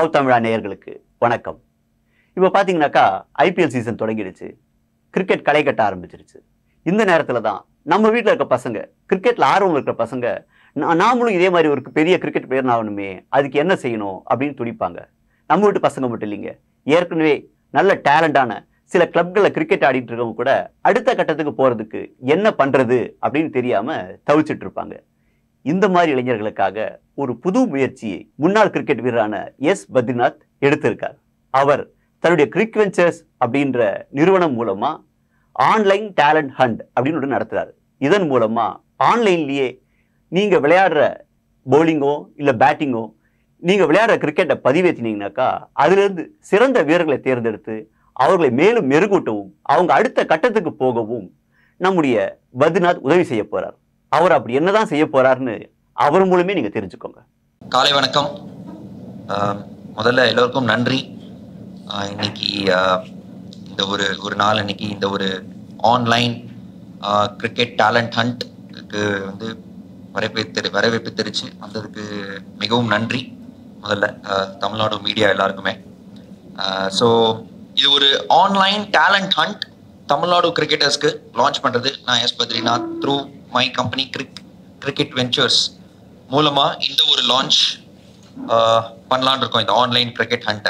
ராவ் தமிழா நேயர்களுக்கு வணக்கம் இப்போ பார்த்தீங்கன்னாக்கா ஐபிஎல் சீசன் தொடங்கிடுச்சு கிரிக்கெட் களை கட்ட ஆரம்பிச்சிருச்சு இந்த நேரத்தில் தான் நம்ம வீட்டில் இருக்க பசங்க கிரிக்கெட்டில் ஆர்வம் இருக்கிற பசங்க "நா- நாமளும் இதே மாதிரி ஒரு பெரிய கிரிக்கெட் பிளேயர் ஆகணுமே அதுக்கு என்ன செய்யணும் அப்படின்னு துடிப்பாங்க நம்ம வீட்டு பசங்க மட்டும் இல்லைங்க ஏற்கனவே நல்ல டேலண்டான சில கிளப்களில் கிரிக்கெட் ஆடிட்டு இருக்கவங்க கூட அடுத்த கட்டத்துக்கு போகிறதுக்கு என்ன பண்ணுறது அப்படின்னு தெரியாமல் தவிச்சிட்டு இருப்பாங்க இந்த மாதிரி இளைஞர்களுக்காக ஒரு புது முயற்சியை முன்னாள் கிரிக்கெட் வீரரான எஸ் பத்ரிநாத் எடுத்திருக்கார் அவர் தன்னுடைய கிரிக் வெஞ்சர்ஸ் அப்படின்ற நிறுவனம் மூலமா ஆன்லைன் டேலண்ட் ஹண்ட் அப்படின்னு ஒன்று நடத்துறாரு இதன் மூலமா ஆன்லைன்லயே நீங்க விளையாடுற bowling-ஓ இல்ல பேட்டிங்கோ நீங்க விளையாடுற கிரிக்கெட்டை பதிவேற்றினீங்கனாக்கா அதிலிருந்து சிறந்த வீரர்களை தேர்ந்தெடுத்து அவர்களை மேலும் மெருகூட்டவும் அவங்க அடுத்த கட்டத்துக்கு போகவும் நம்முடைய பத்ரிநாத் உதவி செய்ய போறார் அவர் அப்படி என்னதான் செய்ய போறாருன்னு அவர் மூலமே நீங்க தெரிஞ்சுக்கோங்க காலை வணக்கம் ஆஹ் முதல்ல எல்லோருக்கும் நன்றி ஆஹ் இன்னைக்கு ஆஹ் இந்த ஒரு ஒரு நாள் இன்னைக்கு இந்த ஒரு ஆன்லைன் கிரிக்கெட் டேலண்ட் ஹண்ட்க்கு வந்து வரவேற்பு தெரி வரவேற்பு தெரிச்சு வந்ததுக்கு மிகவும் நன்றி முதல்ல ஆஹ் தமிழ்நாடு மீடியா எல்லாருக்குமே ஸோ இது ஒரு ஆன்லைன் டேலண்ட் ஹண்ட் தமிழ்நாடு கிரிக்கெட்டர்ஸ்க்கு லான்ச் பண்ணுறது நான் S Badrinath through my company கிரிக் கிரிக்கெட் வெஞ்சர்ஸ் மூலமாக இந்த ஒரு லான்ச் பண்ணலான்னு இருக்கோம் இந்த ஆன்லைன் கிரிக்கெட் ஹண்ட்டை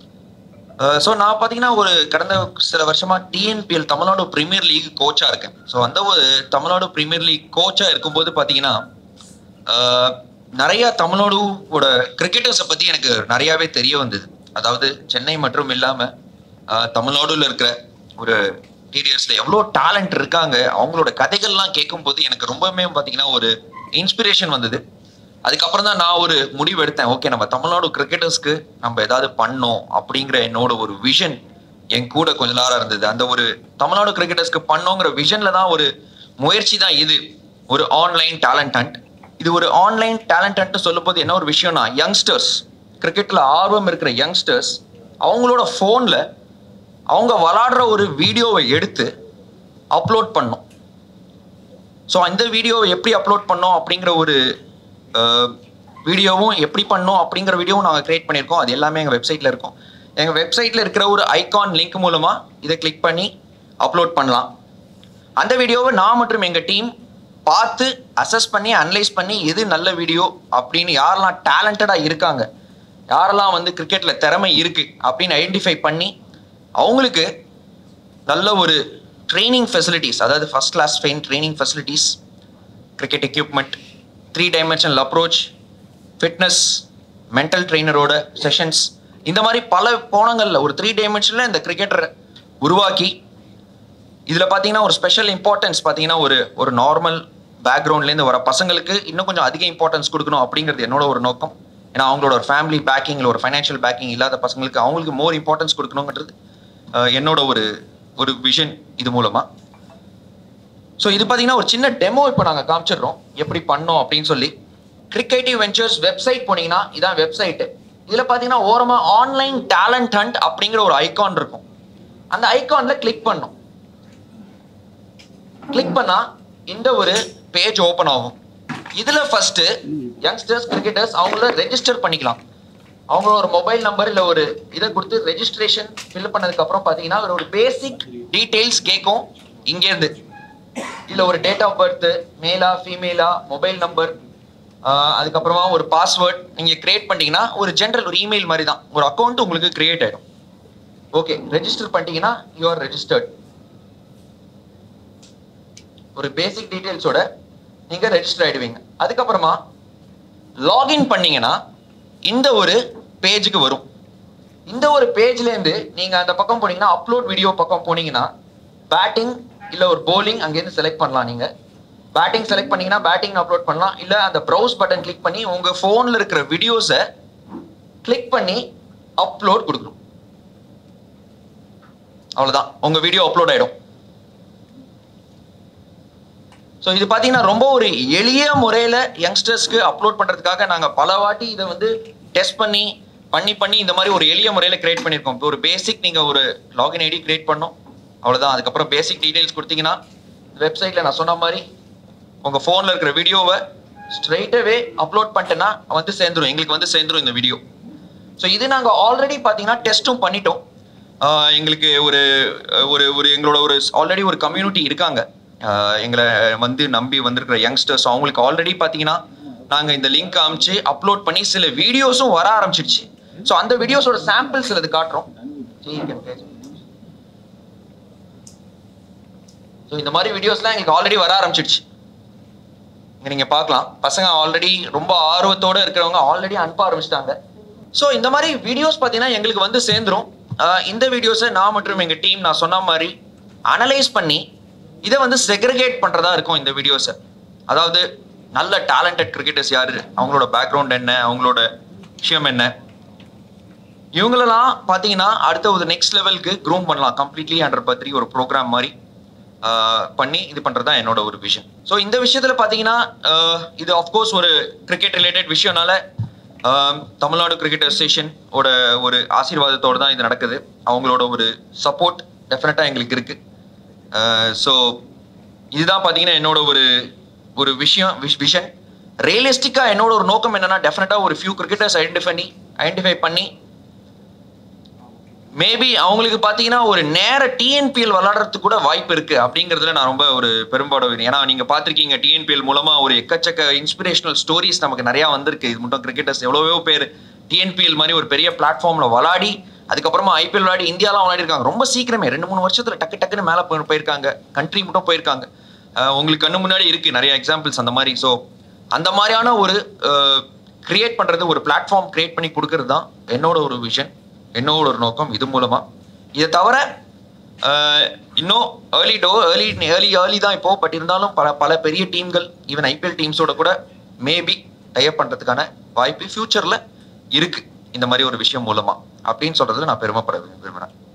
ஸோ நான் பார்த்தீங்கன்னா ஒரு கடந்த சில வருஷமா டிஎன்பிஎல் தமிழ்நாடு பிரீமியர் லீக் கோச்சாக இருக்கேன் ஸோ அந்த ஒரு தமிழ்நாடு பிரீமியர் லீக் கோச்சாக இருக்கும்போது பார்த்தீங்கன்னா ஆஹ், நிறைய தமிழ்நாடுவோட கிரிக்கெட்டர்ஸை பற்றி எனக்கு நிறையாவே தெரிய வந்தது அதாவது சென்னை மற்றும் இல்லாமல் தமிழ்நாடுல இருக்கிற ஒரு டீரியர்ஸில் எவ்வளோ டேலண்ட் இருக்காங்க அவங்களோட கதைகள்லாம் கேட்கும்போது எனக்கு ரொம்பவுமே பார்த்தீங்கன்னா ஒரு இன்ஸ்பிரேஷன் வந்தது அதுக்கப்புறம் தான் நான் ஒரு முடிவு எடுத்தேன் ஓகே நம்ம தமிழ்நாடு கிரிக்கெட்டர்ஸ்க்கு நம்ம ஏதாவது பண்ணோம் அப்படிங்கிற என்னோட ஒரு விஷன் என் கூட கொஞ்ச நேரம் இருந்தது அந்த ஒரு தமிழ்நாடு கிரிக்கெட்டர்ஸ்க்கு பண்ணோங்கிற விஷன்ல தான் ஒரு முயற்சி தான் இது ஒரு ஆன்லைன் டேலண்ட் ஹண்ட் இது ஒரு ஆன்லைன் டேலண்ட் ஹண்ட் சொல்லும்போது என்ன ஒரு விஷயம்னா யங்ஸ்டர்ஸ் கிரிக்கெட்ல ஆர்வம் இருக்கிற யங்ஸ்டர்ஸ் அவங்களோட ஃபோன்ல அவங்க விளாடுற ஒரு வீடியோவை எடுத்து அப்லோட் பண்ணோம் ஸோ அந்த வீடியோவை எப்படி அப்லோட் பண்ணோம் அப்படிங்கிற ஒரு வீடியோவும் எப்படி பண்ணோம் அப்படிங்கிற வீடியோவும் நாங்கள் கிரியேட் பண்ணியிருக்கோம் அது எல்லாமே எங்கள் வெப்சைட்டில் இருக்கும் எங்கள் வெப்சைட்டில் இருக்கிற ஒரு ஐகான் லிங்க் மூலமாக இதை கிளிக் பண்ணி அப்லோட் பண்ணலாம் அந்த வீடியோவை நான் மற்றும் எங்கள் டீம் பார்த்து அசஸ் பண்ணி அனலைஸ் பண்ணி எது நல்ல வீடியோ அப்படின்னு யாரெல்லாம் டேலண்டடாக இருக்காங்க யாரெல்லாம் வந்து கிரிக்கெட்டில் திறமை இருக்குது அப்படின்னு ஐடென்டிஃபை பண்ணி அவங்களுக்கு நல்ல ஒரு ட்ரைனிங் ஃபெசிலிட்டிஸ் அதாவது first class fine training facilities cricket equipment three dimensional approach fitness mental ட்ரெயினரோட செஷன்ஸ் இந்த மாதிரி பல கோணங்களில் ஒரு த்ரீ டைமென்ஷனில் இந்த கிரிக்கெட்டரை உருவாக்கி இதில் பார்த்தீங்கன்னா ஒரு ஸ்பெஷல் இம்பார்ட்டன்ஸ் பார்த்தீங்கன்னா ஒரு ஒரு நார்மல் பேக்ரவுண்ட்லேருந்து வர பசங்களுக்கு இன்னும் கொஞ்சம் அதிக இம்பார்ட்டன்ஸ் கொடுக்கணும் அப்படிங்கிறது என்னோட ஒரு நோக்கம் ஏன்னா அவங்களோட ஒரு ஃபேமிலி பேக்கிங்கில் ஒரு ஃபைனான்ஷியல் பேக்கிங் இல்லாத பசங்களுக்கு அவங்களுக்கு மோர் இம்பார்ட்டன்ஸ் கொடுக்கணுங்கிறது அஹ், என்னோட ஒரு ஒரு விஷன் இது மூலமாக ஸோ இது பார்த்தீங்கன்னா ஒரு சின்ன டெமோ இப்போ நாங்கள் காமிச்சிடுறோம் எப்படி பண்ணோம் அப்படின்னு சொல்லி கிரிக்கெட்டிவ் வெஞ்சர்ஸ் வெப்சைட் போனீங்கன்னா இதான் வெப்சைட்டு இதில் பார்த்தீங்கன்னா ஓரமாக ஆன்லைன் டேலண்ட் ஹண்ட் அப்படிங்கிற ஒரு ஐகான் இருக்கும் அந்த ஐகானில் கிளிக் பண்ணும் கிளிக் பண்ணா இந்த ஒரு பேஜ் ஓப்பன் ஆகும் இதுல ஃபர்ஸ்ட் யங்ஸ்டர்ஸ் கிரிக்கெட்டர்ஸ் அவங்கள ரெஜிஸ்டர் பண்ணிக்கலாம் அவங்களோட ஒரு மொபைல் நம்பர் இல்ல ஒரு இதை கொடுத்து ரெஜிஸ்ட்ரேஷன் ஃபில் பண்ணதுக்கு அப்புறம் பாத்தீங்கன்னா ஒரு பேசிக் டீடைல்ஸ் கேட்கும் இங்க இருந்து இதுல ஒரு டேட் ஆஃப் பர்த் மேலா ஃபீமேலா மொபைல் நம்பர் அதுக்கப்புறமா ஒரு பாஸ்வேர்ட் நீங்க கிரியேட் பண்ணீங்கன்னா ஒரு ஜென்ரல் ஒரு இமெயில் மாதிரி தான் ஒரு அக்கௌண்ட் உங்களுக்கு கிரியேட் ஆயிடும் ஓகே ரெஜிஸ்டர் பண்ணிட்டீங்கன்னா யூ ஆர் ரெஜிஸ்டர்ட் ஒரு பேசிக் டீடைல்ஸோட நீங்க ரெஜிஸ்டர் ஆயிடுவீங்க அதுக்கப்புறமா லாகின் பண்ணீங்கன்னா இந்த ஒரு பேஜுக்கு வரும் இந்த ஒரு பேஜ்ல இருந்து நீங்க அந்த பக்கம் போனீங்கன்னா அப்லோட் வீடியோ பக்கம் போனீங்கன்னா பேட்டிங் இல்ல ஒரு bowling அங்கேருந்து செலக்ட் பண்ணலாம் நீங்க பேட்டிங் செலக்ட் பண்ணீங்கன்னா பேட்டிங் அப்லோட் பண்ணலாம் இல்ல அந்த ப்ரௌஸ் பட்டன் கிளிக் பண்ணி உங்க போன்ல இருக்கிற வீடியோஸை கிளிக் பண்ணி அப்லோட் கொடுக்கணும் அவ்வளவுதான் உங்க வீடியோ அப்லோட் ஆயிடும் ஸோ இது பார்த்தீங்கன்னா ரொம்ப ஒரு எளிய முறையில் யங்ஸ்டர்ஸ்க்கு அப்லோட் பண்ணுறதுக்காக நாங்கள் பல வாட்டி இதை வந்து டெஸ்ட் பண்ணி பண்ணி பண்ணி இந்த மாதிரி ஒரு எளிய முறையில் கிரியேட் பண்ணியிருக்கோம் இப்போ ஒரு பேசிக் நீங்கள் ஒரு லாகின் ஐடி கிரியேட் பண்ணோம் அவ்வளோதான் அதுக்கப்புறம் பேசிக் டீடைல்ஸ் கொடுத்தீங்கன்னா வெப்சைட்டில் நான் சொன்ன மாதிரி உங்கள் ஃபோனில் இருக்கிற வீடியோவை ஸ்ட்ரைட்டாகவே அப்லோட் பண்ணிட்டேன்னா வந்து சேர்ந்துரும் எங்களுக்கு வந்து சேர்ந்துரும் இந்த வீடியோ ஸோ இது நாங்கள் ஆல்ரெடி பார்த்தீங்கன்னா டெஸ்ட்டும் பண்ணிட்டோம் ஆஹ் எங்களுக்கு ஒரு ஒரு ஒரு எங்களோட ஒரு ஆல்ரெடி ஒரு கம்யூனிட்டி இருக்காங்க ஆஹ் எங்களை வந்து நம்பி வந்திருக்கிற யங்ஸ்டர்ஸ் அவங்களுக்கு ஆல்ரெடி பார்த்தீங்கன்னா நாங்கள் இந்த லிங்க் காமிச்சு அப்லோட் பண்ணி சில வீடியோஸும் வர ஆரம்பிச்சிடுச்சு ஸோ அந்த வீடியோஸோட சாம்பிள்ஸ் இது காட்டுறோம் ஸோ இந்த மாதிரி வீடியோஸ்லாம் எங்களுக்கு ஆல்ரெடி வர ஆரம்பிச்சிடுச்சு இங்க நீங்க பார்க்கலாம் பசங்க ஆல்ரெடி ரொம்ப ஆர்வத்தோட இருக்கிறவங்க ஆல்ரெடி அனுப்ப ஆரம்பிச்சிட்டாங்க ஸோ இந்த மாதிரி வீடியோஸ் பார்த்தீங்கன்னா எங்களுக்கு வந்து சேர்ந்துரும் ஆஹ் இந்த வீடியோஸை நான் மற்றும் எங்க டீம் நான் சொன்ன மாதிரி அனலைஸ் பண்ணி இதை வந்து செக்ரிகேட் பண்றதா இருக்கும் இந்த வீடியோஸை அதாவது நல்ல டேலண்டட் கிரிக்கெட்டர்ஸ் யாரு அவங்களோட பேக்ரவுண்ட் என்ன அவங்களோட விஷயம் என்ன இவங்களெல்லாம் பார்த்தீங்கன்னா அடுத்த ஒரு நெக்ஸ்ட் லெவலுக்கு க்ரூம் பண்ணலாம் கம்ப்ளீட்லி அண்டர் பத்ரி ஒரு ப்ரோக்ராம் மாதிரி ஆஹ் பண்ணி இது பண்ணுறது தான் என்னோட ஒரு விஷன் ஸோ இந்த விஷயத்தில் பார்த்தீங்கன்னா ஆஹ் இது அஃப்கோர்ஸ் ஒரு கிரிக்கெட் ரிலேட்டட் விஷயம்னால ஆஹ் தமிழ்நாடு கிரிக்கெட் அசோசியேஷன் ஓட ஒரு ஆசீர்வாதத்தோடு தான் இது நடக்குது அவங்களோட ஒரு சப்போர்ட் டெஃபினட்டாக எங்களுக்கு இருக்கு ஸோ இதுதான் பார்த்தீங்கன்னா என்னோட ஒரு ஒரு விஷயம் விஷ் விஷன் ரியலிஸ்டிக்காக என்னோட ஒரு நோக்கம் என்னன்னா டெஃபினட்டாக ஒரு ஃபியூ கிரிக்கெட்டர்ஸ் ஐடென்டிஃபை பண்ணி ஐடென்டிஃபை பண்ணி மேபி அவங்களுக்கு பார்த்தீங்கன்னா ஒரு நேர டிஎன்பிஎல் விளாடுறதுக்கு கூட வாய்ப்பு இருக்கு அப்படிங்கிறதுல நான் ரொம்ப ஒரு பெரும்பாடு ஏன்னா நீங்க பார்த்துருக்கீங்க டிஎன்பிஎல் மூலமா ஒரு எக்கச்சக்க இன்ஸ்பிரேஷனல் ஸ்டோரிஸ் நமக்கு நிறைய வந்திருக்கு இது மட்டும் கிரிக்கெட்டர்ஸ் எவ்வளவோ பேர் டிஎன்பிஎல் மாதிரி ஒரு பெரிய பிளாட்ஃபார்ம்ல விளாடி அதுக்கப்புறமா ஐபிஎல் விளையாடி இந்தியாலாம் விளையாடி இருக்காங்க ரொம்ப சீக்கிரமே ரெண்டு மூணு வருஷத்துல டக்கு டக்குன்னு மேலே போய் போயிருக்காங்க கண்ட்ரி மட்டும் போயிருக்காங்க அஹ் உங்களுக்கு கண்ணு முன்னாடி இருக்கு நிறைய எக்ஸாம்பிள்ஸ் அந்த மாதிரி ஸோ அந்த மாதிரியான ஒரு கிரியேட் பண்றது ஒரு பிளாட்ஃபார்ம் கிரியேட் பண்ணி கொடுக்கறது தான் என்னோட ஒரு விஷன் என்னோட ஒரு நோக்கம் இது மூலமா இதை தவிர அஹ், இன்னும் early to early early early தான் இப்போ பட் இருந்தாலும் பல பல பெரிய டீம்கள் ஈவன் ஐபிஎல் டீம்ஸோட கூட மேபி டைப் பண்றதுக்கான வாய்ப்பு ஃபியூச்சர்ல இருக்கு இந்த மாதிரி ஒரு விஷயம் மூலமா அப்படின்னு சொல்றதுல நான் பெருமைப்பட விரும்புகிறேன்